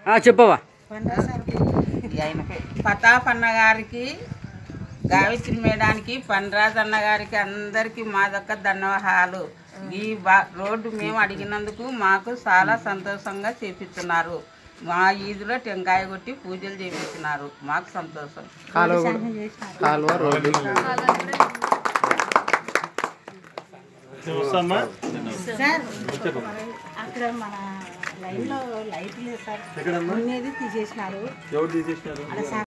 ఆ, చెప్పవా ప్రతాప్ అన్న గారికి గావిత్రి మేడానికి పన్రాజ్ అన్న గారికి అందరికీ మా దక్క ధన్యవాదాలు ఈ బా రోడ్డు మేము అడిగినందుకు మాకు చాలా సంతోషంగా చేపిస్తున్నారు మా ఈదులో టెంకాయ కొట్టి పూజలు చేపిస్తున్నారు మాకు సంతోషం కాలువ కాలువ రోడ్డు వస్తామా సార్ అక్కడ మన లైన్ లో లైట్ లేదు సార్ ఎక్కడమ్మా ఉన్నది తీసేసినారు ఎవరు తీసేసినారు అక్కడ